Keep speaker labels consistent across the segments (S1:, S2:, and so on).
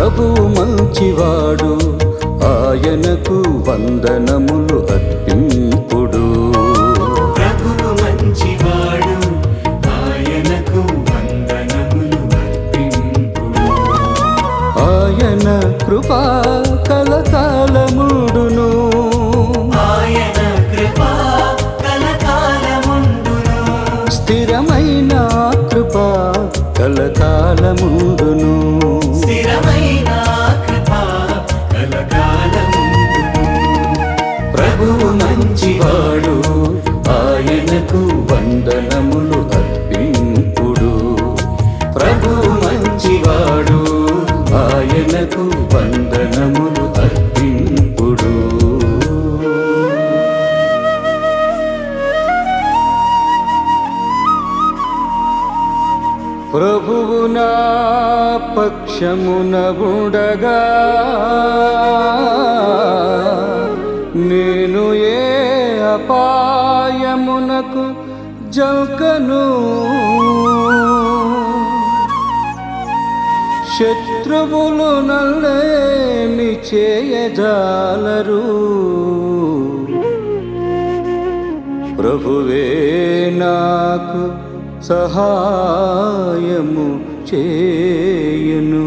S1: ప్రభువు మంచివాడు ఆయనకు వందనములు అర్పింపుడు
S2: ప్రభువు మంచివాడు ఆయనకు వందనములు అర్పింపుడు
S1: ఆయన కృపా కలకాలముడును
S2: ఆయన కృపా కలకాలముండును
S1: స్థిరమైన కృపా కలకాలముడును
S2: స్థిరమైన కృపా కలకాలముండును
S1: ప్రభువు మంచివాడు ఆయనకు వందనములు అర్పింపుడు ప్రభువు మంచివాడు ఆయనకు వందనములు అర్పింపుడు ప్రభువు నా పక్షమున ఉండగా నేను ఏ అపాయమునకు జల్కను శత్రువులు నల్లేమి చేయజాలరు ప్రభువే నాకు సహాయము చేయును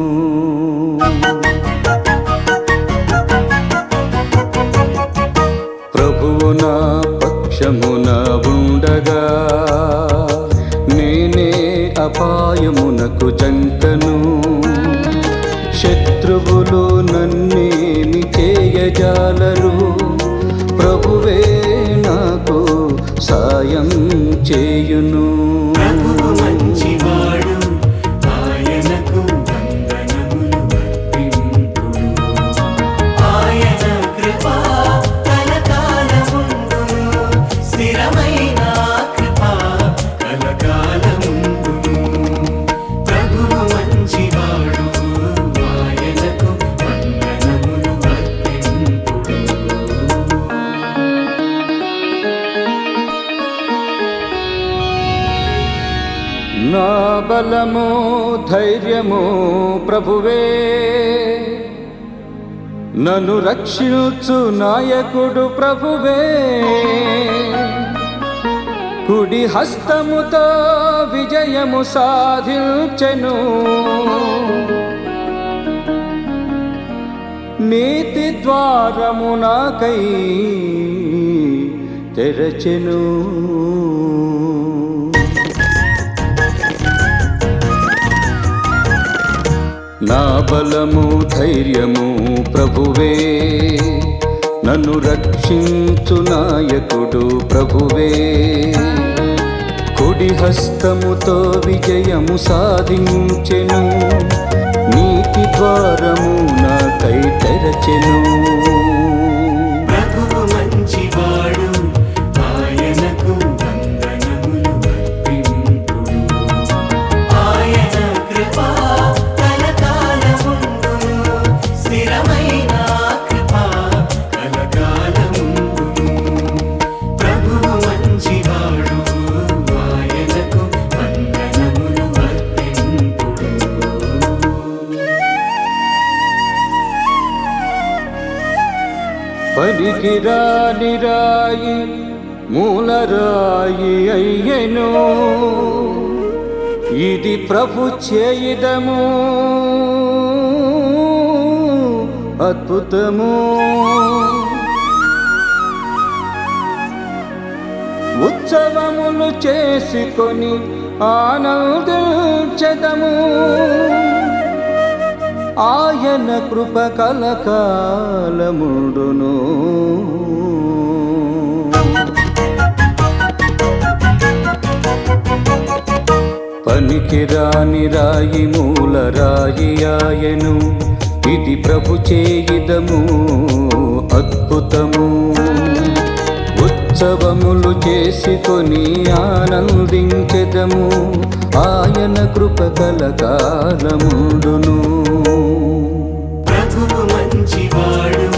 S1: ప్రభువు నా పక్షమున ఉండగా నేనే అపాయమునకు జంకను శత్రువులు నన్నేమి చేయజాలరు ప్రభువే నాకు సాయం చేయును
S2: ప్రభువు మంచివాడు ఆయనకు వందనములు అర్పింపుడు ఆయన కృపా కలకాలముండును స్థిరమైన కృపా కలకాలముండును ప్రభువు మంచివాడు ఆయనకు వందనములు అర్పింపుడు
S1: నా బలము ధైర్యము ప్రభువే నన్ను రక్షించు నాయకుడు ప్రభువే కుడి హస్తముతో విజయము సాధించెను నీతి ద్వారము నాకై తెరచెను నా బలము ధైర్యము ప్రభువే నన్ను రక్షించు నాయకుడు ప్రభువే కుడి హస్తముతో విజయము సాధించెను నీతి ద్వారము నాకై తెరచెను
S2: ప్రభువు మంచివాడు ఆయనకు వందనములు అర్పింపుడు ఆయన కృపా కలకాలముండును స్థిరమైన కృపా కలకాలముండును ప్రభువు మంచివాడు ఆయనకు వందనములు అర్పింపుడు
S1: పనికిరాని రాయి మూలరాయి అయ్యెను ఇది ప్రభు చేయిదము అద్భుతము ఉత్సవములు చేసుకొని ఆనందించదము ఆయన కృప కలకాలముడును పనికిరాని రాయి మూల రాయి ఆయను ఇది ప్రభు చేయిదము అద్భుతము ఉత్సవములు చేసుకొని ఆనందించెదము ఆయన కృప కలకాలముడును
S2: ప్రభువు మంచివాడు